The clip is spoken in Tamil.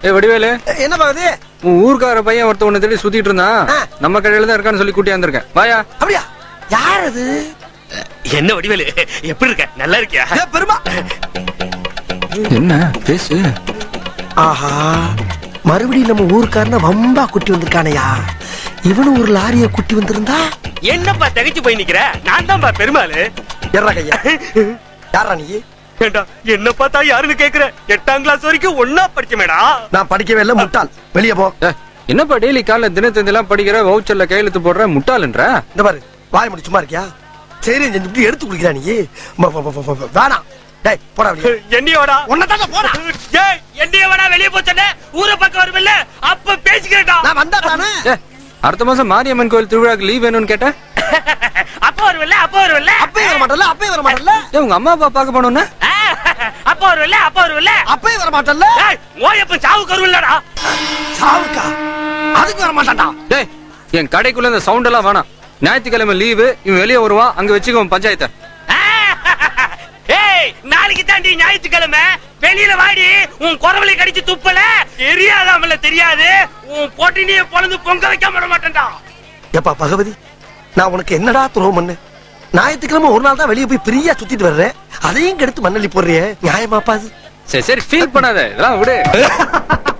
ஏ வடிவேலு என்ன பாக்குது உன் ஊர்க்கார பையன் ஒருத்த உன்னை தேடி சுத்திட்டு இருந்தான் ஆ. நம்ம கடையில தான் இருக்கான்னு சொல்லி கூட்டியாந்துருக்கேன் வாயா அப்படியா யார் அது என்ன வடிவேலு எப்படி இருக்க நல்லா இருக்கியா ஏ, பெருமா என்ன பேசு ஆஹா மறுபடியும் நம்ம ஊருக்காரன வம்பா குட்டி வந்திருக்கானயா இவனு ஒரு லாரிய குட்டி வந்திருந்தா என்னப்பா தகைச்சு போய் நிக்கிற நான் தான்ப்பா பெருமாளு எர்ரா கையா யாரா நீ ஏண்டா என்ன பார்த்தா யாருன்னு கேக்குற எட்டாம் கிளாஸ் வரைக்கும் ஒன்னா படிச்சமேடா நான் படிக்கவே இல்லை முட்டாள் வெளியே போ ஏ, என்னப்பா டெய்லி காலைல தினத்தந்திலாம் படிக்கிற வவுச்சர்ல கையெழுத்து போடுற முட்டாளுன்ற இந்த பாரு வாய் முடி சும்மா இருக்கியா சரி செஞ்சு எடுத்து குடிக்கிறா நீ ம, ம, ம, ம, ம, வேணாம் டேய் போடா வெளியே என்னையோடா உன்னதாங்க போடா ஏய் என்னையவடா வெளிய போச்சனே ஊர பக்கம் வருமில்ல அப்ப பேசிக்கிறேன்டா நான் வந்தா தானே ஏ, அடுத்த மாசம் மாரியம்மன் கோயில் திருவிழாக்கு லீவ் வேணும்னு கேட்டேன் அப்ப வருமில்ல அப்ப வருமில்ல அப்பயே வர மாட்டல்ல அப்பயே வர மாட்டல்ல ஏ உங்க அம்மா அப்பா பார்க்க போனோம்னா ஆ, அப்ப வருமில்ல அப்ப வருமில்ல அப்பயே வர மாட்டல்ல ஏய் ஓயப்பன் சாவுக்கு வருமில்லடா சாவுக்கா அதுக்கு வர மாட்டான்டா டேய் என் கடைக்குள்ள இந்த சவுண்ட் எல்லாம் வேணாம் ஞாயிற்றுக்கிழமை லீவு இவன் வெளியே வருவான் அங்க வச்சுக்கோ பஞ்சாயத்தை ஆ, ஏய் நாளைக்கு தாண்டி ஞாயிற்றுக்கிழமை வெளியில வாடி உன் குறவலை கடிச்சு துப்பல தெரியாதாமல தெரியாது உன் பொட்டினிய பொழந்து பொங்க வைக்காம விட மாட்டேன்டா எப்பா பகவதி நான் உனக்கு என்னடா துரோகம் பண்ணேன் ஞாயிற்றுக்கிழமை ஒரு நாள் தான் வெளியே போய் ஃப்ரீயா சுத்திட்டு வர்றேன் அதையும் கெடுத்து மண்ணள்ளி போடுறியே நியாயமாப்பா அது சரி சரி ஃபீல் பண்ணாத இதெல்லாம் விடு